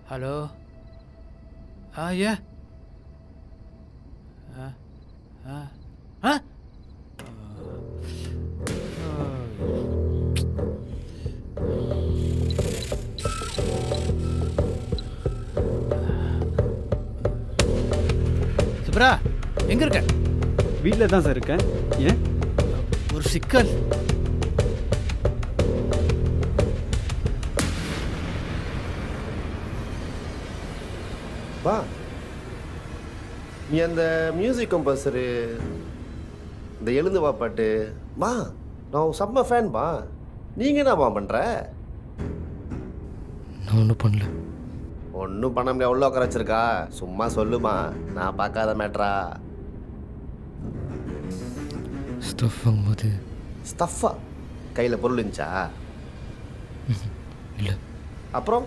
hello ஆ ஏ ஆ ஆ ஆ சுப்ரா எங்க இருக்க வீட்டில் தான் சார் இருக்கேன் ஏன் ஒரு சிக்கல் வா நீ அந்த மியூசிக் கம்போசரு இந்த எழுந்து வா பாட்டு வா நான் உன் செம்ம ஃபேன் வா நீங்கள் என்னம்மா பண்ணுற நான் ஒன்றும் பண்ணல ஒன்றும் பண்ண முடியாது உள்ள உட்கார வச்சிருக்கா சும்மா சொல்லுமா நான் பார்க்காத மேட்ரா ஸ்டஃப் வாங்கும்போது ஸ்டஃபா கையில் பொருள் இருந்துச்சா இல்லை அப்புறம்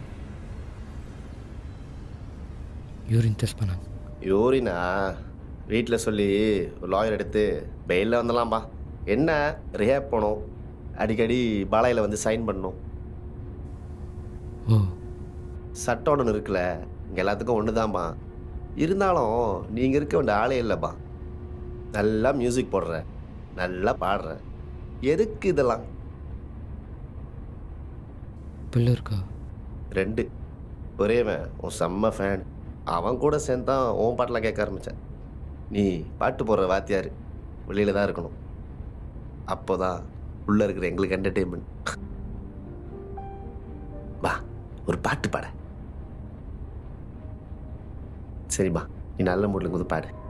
யூரின் டெஸ்ட் பண்ணாங்க யூரினா வீட்டில் சொல்லி ஒரு லாயர் எடுத்து பெயிலில் வந்துடலாம்பா என்ன ரிஹேப் போகணும் அடிக்கடி பாலாயில் வந்து சைன் பண்ணணும் ஓ சட்டம் ஒன்று இருக்குல்ல இங்கே எல்லாத்துக்கும் ஒன்று தான்ப்பா இருந்தாலும் நீங்கள் இருக்க வேண்டிய ஆளே இல்லைப்பா நல்லா மியூசிக் போடுற நல்லா பாடுற எதுக்கு இதெல்லாம் பிள்ளை இருக்கா ரெண்டு ஒரேவன் உன் செம்ம ஃபேன் அவன் கூட சேர்ந்து தான் உன் பாட்டெலாம் கேட்க ஆரம்பித்தேன் நீ பாட்டு போடுற வாத்தியார் வெளியில் தான் இருக்கணும் அப்போ தான் உள்ளே இருக்கிற எங்களுக்கு என்டர்டெயின்மெண்ட் வா ஒரு பாட்டு பாட சரிம்மா நீ நல்ல மூடில் குது பாடு